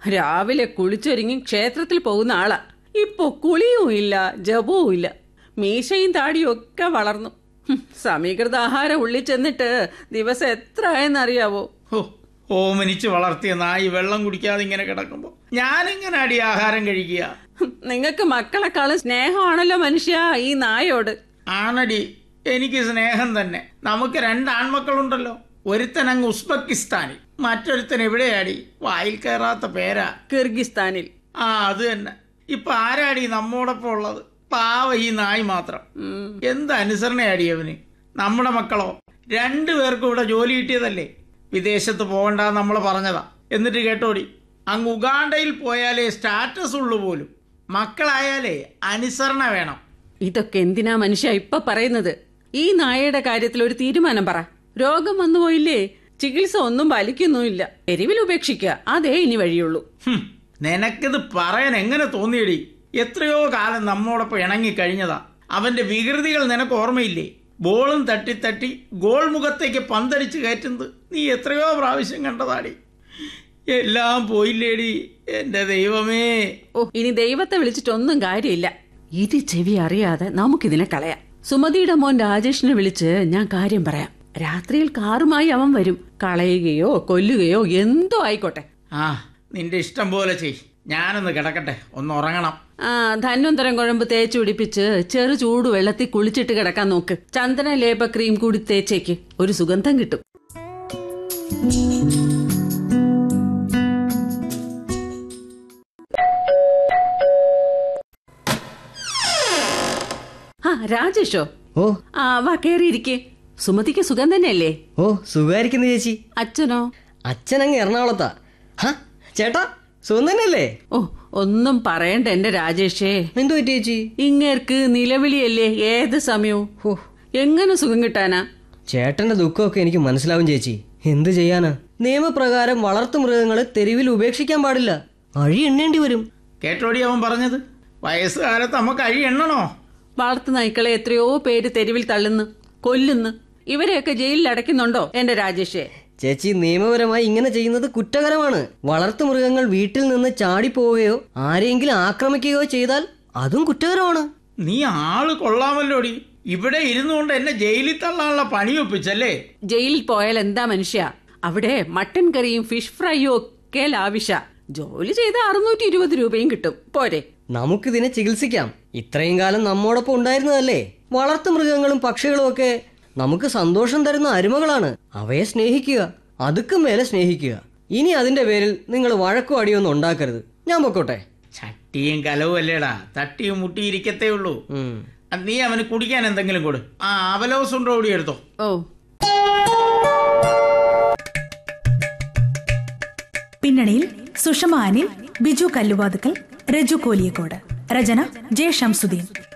രാവിലെ കുളിച്ചൊരുങ്ങി ക്ഷേത്രത്തിൽ പോകുന്ന ആളാ ഇപ്പൊ കുളിയും ഇല്ല ജപവും ഇല്ല മീശയും താടിയും ഒക്കെ വളർന്നു ഹും, സമീകൃത ആഹാരം ഉള്ളിൽ ചെന്നിട്ട് ദിവസം എത്ര ആയെന്നറിയാവോ ഹോ ഓമനിച്ച് വളർത്തിയ നായി വെള്ളം കുടിക്കാതെ ഇങ്ങനെ കിടക്കുമ്പോ ഞാനെങ്ങനെ അടി ആഹാരം കഴിക്കുക ഹും, നിങ്ങൾക്ക് മക്കളെക്കാളും സ്നേഹമാണല്ലോ മനുഷ്യ ഈ നായോട് ആണടി എനിക്ക് സ്നേഹം തന്നെ നമുക്ക് രണ്ട് ആൺമക്കളുണ്ടല്ലോ ഒരുത്തൻ അങ്ങ് ഉസ്ബെക്കിസ്ഥാനിൽ മറ്റൊരുത്തൻ എവിടെയാടി വായിൽ കയറാത്ത പേരാ കിർഗിസ്ഥാനിൽ ആ അത് തന്നെ ഇപ്പൊ ആരാടി നമ്മോടൊപ്പം ഉള്ളത് പാവ ഈ നായി മാത്രം ഉം. എന്ത് അനുസരണയാടി അവന് നമ്മുടെ മക്കളോ രണ്ടു പേർക്കും ഇവിടെ ജോലി കിട്ടിയതല്ലേ വിദേശത്ത് പോകണ്ട നമ്മൾ പറഞ്ഞതാ എന്നിട്ട് കേട്ടോടി അങ്ങ് ഉഗാണ്ടയിൽ പോയാലേ സ്റ്റാറ്റസ് ഉള്ളു പോലും മക്കളായാലേ അനുസരണ വേണം ഇതൊക്കെ എന്തിനാ മനുഷ്യ ഇപ്പൊ പറയുന്നത് ഈ നായയുടെ കാര്യത്തിൽ ഒരു തീരുമാനം പറ രോഗം വന്നുപോയില്ലേ ചികിത്സ ഒന്നും ഫലിക്കുന്നുമില്ല എരിവിൽ ഉപേക്ഷിക്കുക അതേ ഇനി വഴിയുള്ളൂ ഹും, നിനക്കിത് പറയാൻ എങ്ങനെ തോന്നിയടി എത്രയോ കാലം നമ്മോടൊപ്പം ഇണങ്ങി കഴിഞ്ഞതാ അവന്റെ വികൃതികൾ നിനക്ക് ഓർമ്മയില്ലേ ബോളും തട്ടി തട്ടി ഗോൾ മുഖത്തേക്ക് പന്തടിച്ച് കയറ്റുന്നത് നീ എത്രയോ പ്രാവശ്യം കണ്ടതാടി എല്ലാം പോയില്ലേടി എന്റെ ദൈവമേ ഓ ഇനി ദൈവത്തെ വിളിച്ചിട്ടൊന്നും കാര്യമില്ല ഇത് ചെവി അറിയാതെ നമുക്കിതിനെ കളയാം സുമതിയുടെ മോൻ രാജേഷിനെ വിളിച്ച് ഞാൻ കാര്യം പറയാം രാത്രിയിൽ കാറുമായി അവൻ വരും കളയുകയോ കൊല്ലുകയോ എന്തോ ആയിക്കോട്ടെ ആ നിന്റെ ഇഷ്ടം പോലെ ചെയ് ഞാനൊന്ന് കിടക്കട്ടെ ഒന്ന് ഉറങ്ങണം ആ ധന്വന്തരം കുഴമ്പ് തേച്ച് പിടിപ്പിച്ച് ചെറു ചൂട് വെള്ളത്തിൽ കുളിച്ചിട്ട് കിടക്കാൻ നോക്ക് ചന്ദന ലേപ ക്രീം കൂടി തേച്ചേക്ക് ഒരു സുഗന്ധം കിട്ടും ആ രാജേഷോ ഓ ആ വാ കേറിയിരിക്കേ സുമതിക്ക് സുഖം തന്നെയല്ലേ ഓ സുഖായിരിക്കുന്നു ചേച്ചി അച്ഛനോ അച്ഛനങ്ങ് എറണാകുളത്താ ഹാ ചേട്ടാ സുഖം തന്നെയല്ലേ ഓ ഒന്നും പറയണ്ട എന്റെ രാജേഷേ എന്തു പറ്റി ചേച്ചി ഇങ്ങേർക്ക് നിലവിളിയല്ലേ ഏത് സമയവും ഓ എങ്ങനെ സുഖം കിട്ടാനാ ചേട്ടന്റെ ദുഃഖമൊക്കെ എനിക്ക് മനസ്സിലാവും ചേച്ചി എന്ത് ചെയ്യാനാ നിയമപ്രകാരം വളർത്തു മൃഗങ്ങളെ തെരുവിൽ ഉപേക്ഷിക്കാൻ പാടില്ല അഴി എണ്ണേണ്ടി വരും കേട്ടോടി അവൻ പറഞ്ഞത് വയസ്സുകാലത്ത് നമുക്ക് അഴി എണ്ണണോ വളർത്തു നായ്ക്കളെ എത്രയോ പേര് തെരുവിൽ തള്ളുന്നു കൊല്ലുന്നു ഇവരെയൊക്കെ ജയിലിൽ അടയ്ക്കുന്നുണ്ടോ എന്റെ രാജേഷേ ചേച്ചി നിയമപരമായി ഇങ്ങനെ ചെയ്യുന്നത് കുറ്റകരമാണ് വളർത്തു മൃഗങ്ങൾ വീട്ടിൽ നിന്ന് ചാടിപ്പോവുകയോ ആരെങ്കിലും ആക്രമിക്കുകയോ ചെയ്താൽ അതും കുറ്റകരമാണ് നീ ആള് കൊള്ളാമല്ലോടി ഇവിടെ ഇരുന്നുകൊണ്ട് എന്നെ ജയിലിൽ തള്ളാനുള്ള പണി ഒപ്പിച്ചല്ലേ ജയിലിൽ പോയാൽ എന്താ മനുഷ്യ അവിടെ മട്ടൻ കറിയും ഫിഷ് ഫ്രൈയും ഒക്കെ ലാവിഷ ജോലി ചെയ്ത അറുന്നൂറ്റി ഇരുപത് രൂപയും കിട്ടും പോരെ നമുക്കിതിനെ ചികിത്സിക്കാം ഇത്രയും കാലം നമ്മോടൊപ്പം ഉണ്ടായിരുന്നതല്ലേ വളർത്തു മൃഗങ്ങളും പക്ഷികളും ഒക്കെ നമുക്ക് സന്തോഷം തരുന്ന അരുമകളാണ് അവയെ സ്നേഹിക്കുക അതുക്കും മേലെ സ്നേഹിക്കുക ഇനി അതിന്റെ പേരിൽ നിങ്ങൾ വഴക്കോ അടിയൊന്നും ഉണ്ടാക്കരുത് ഞാൻ പൊക്കോട്ടെ ചട്ടിയും കലവും അല്ലേടാ തട്ടിയും മുട്ടിയിരിക്കത്തേ ഉള്ളൂ ഉം. അത് നീ അവന് കുടിക്കാൻ എന്തെങ്കിലും കൊടു ആ അവലോസ് ഉണ്ടോ കൂടി എടുത്തോ ഓ പിന്നണിയിൽ സുഷമ അനിൽ ബിജു കല്ലുവാതുക്കൽ രജു കോലിയക്കോട് രചന ജെ ഷംസുദ്ദീൻ